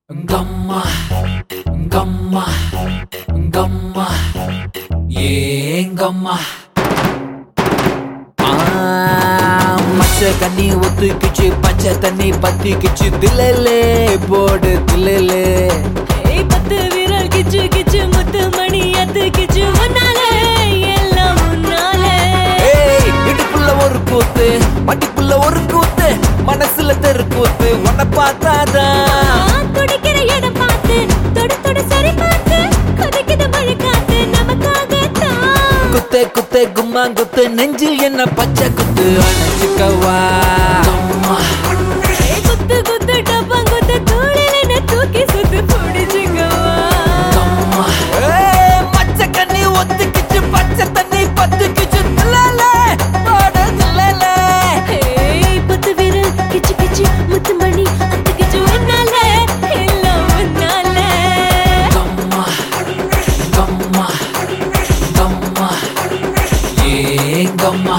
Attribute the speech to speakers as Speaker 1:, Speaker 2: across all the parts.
Speaker 1: கம்மா கம்மா கம்மா ஏங்கம்மா மச்ச கண்ணி ஒத்துக்கிச்சு பச்சை தண்ணி பத்திக்கிச்சு தில்லலே போடு தில்லலே
Speaker 2: ஏய் பத்து விரல் கிச்சு கிச்சு முத்து மணி அத்து கிச்சு முன்னாலே எல்லாம் முன்னாலே
Speaker 1: ஏய் இடுப்புள்ள ஒரு கூத்து மட்டிப்புள்ள ஒரு கூத்து மனசுல தெரு கூத்து உன்னை பார்த்தாதான்
Speaker 2: ஆ, துடிக்கிற இடம் பார்த்து தொடு தொடு சரி பார்த்து கொதிக்குது மழை காத்து நமக்காகத்தான்
Speaker 1: குத்தே குத்தே கும்மா குத்து நெஞ்சில் என்ன பச்சை குத்து அணைச்சுக்கவா
Speaker 2: ஏய் குத்து குத்து டப்பம் குத்து தூளில் என்ன தூக்கி சுத்து பிடிச்சுக்கவா
Speaker 1: ஏய், மச்ச கண்ணி ஒத்துக்கிச்சு பச்சை தண்ணி பத்துக்கிச்சு தில்லலே போடு தில்லலே
Speaker 2: ஏய் பத்து விரல் கிச்சு கிச்சு முத்து மணி அத்து கிச்சு முன்னாலே எல்லாம் முன்னாலே
Speaker 1: கம்மா கம்மா கம்மா ஏங்கம்மா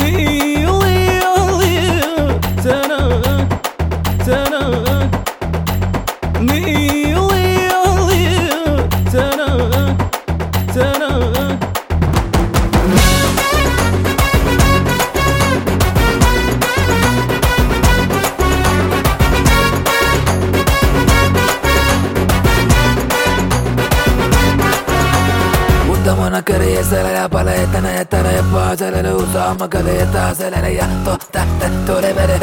Speaker 1: உத்தமன கரைய சலைய பழைய தனைய தரைய பாசல உசாம கலைய தாசலைய தொலை வெற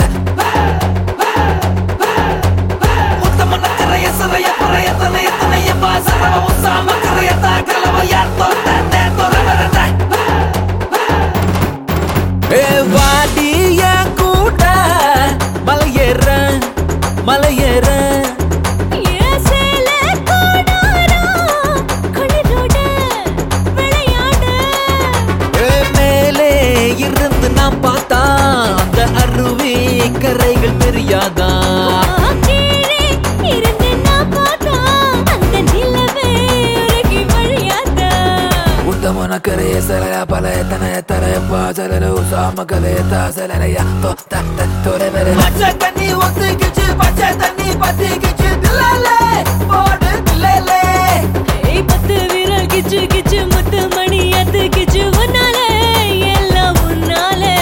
Speaker 1: உத்தமன கரைய சலைய பழைய தனைய தனைய பாசல உசாம கலைய தாக்கலவைய தொலை வெற ஏ வாடிய கூட மலையேற மலையேற
Speaker 2: ஏன் சேலை கோடாரம் குளிரோட விளையாட
Speaker 1: ஏ மேலே இருந்து நாம் பார்த்தா அந்த அருவி கரைகள் தெரியாதா
Speaker 2: கீழே இருந்து நான் பார்த்தா அந்த நிலவே உருகி வழியாதா
Speaker 1: உத்தமன கரைய சலைய பழைய தனைய தரைய பாசல உசாம கலைய தாசலைய தொலை வெற பச்சை தண்ணி ஒத்துக்கிச்சு பச்சை தண்ணி பத்திக்கிச்சு தில்லலே போடு தில்லலே
Speaker 2: ஏய் பத்து விரல் கிச்சு கிச்சு முத்து மணி அத்து கிச்சு முன்னாலே எல்லாம் முன்னாலே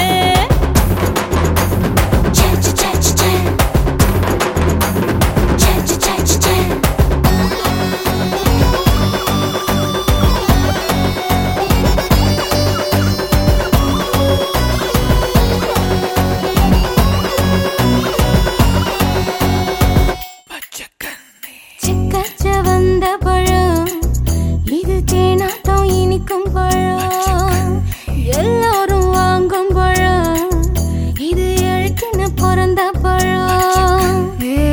Speaker 2: சிக்கச்ச வந்த பழம் இது தேனாட்டம் இனிக்கும் பழம் எல்லாரும் வாங்கும் பழம் இது எழுத்துன்னு பிறந்த பழம்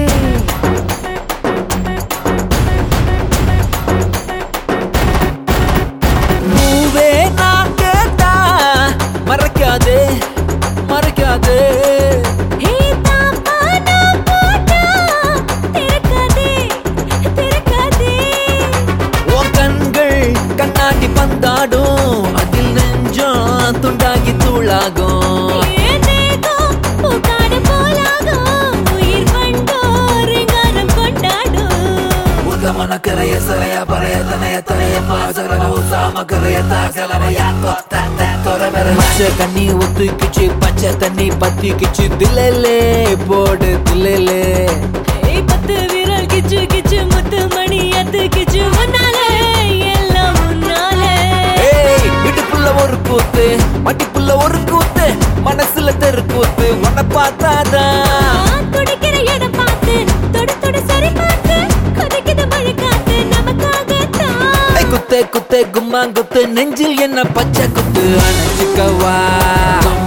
Speaker 1: பூவே நான் கேட்டா மறைக்காதே மறைக்காதே
Speaker 2: ஹே தாப்பா நான் போட்டா திறக்காதே திறக்காதே
Speaker 1: உன் கண்கள் கண்ணாடி பந்தாடும் அதில் நெஞ்சம் துண்டாகி தூளாகும்
Speaker 2: ஏன் தேகம் பூக்காடு போலாகும் உயிர் வண்டோர் ரிங்காரம் கொண்டாடும்
Speaker 1: உத்தமன கரைய சரைய பறைய தனைய தரைய பாசல உசாம கரைய தாசலைய பச்சை தண்ணி ஒத்துக்கிச்சு பச்சை தண்ணி பத்திக்கிச்சு தில்லலே போடு தில்லலே
Speaker 2: ஏய் பத்து விரல் கிச்சு கிச்சு முத்து மணி அத்து கிச்சு முன்னாலே எல்லாம் முன்னாலே
Speaker 1: ஏய் இடுப்புள்ள ஒரு கூத்து மட்டிப்புள்ள ஒரு கூத்து மனசுல தெரு கூத்து உன்னை பார்த்தாதான்
Speaker 2: ஆ, துடிக்கிற இடம் பார்த்து தொடு தொடு சரி பார்த்து கொதிக்குது மழை காத்து நமக்காகத்தான்
Speaker 1: ஐ குத்தே குத்தே கும்மா குத்து நெஞ்சில் என்ன பச்சை குத்து அணைச்சுக்கவா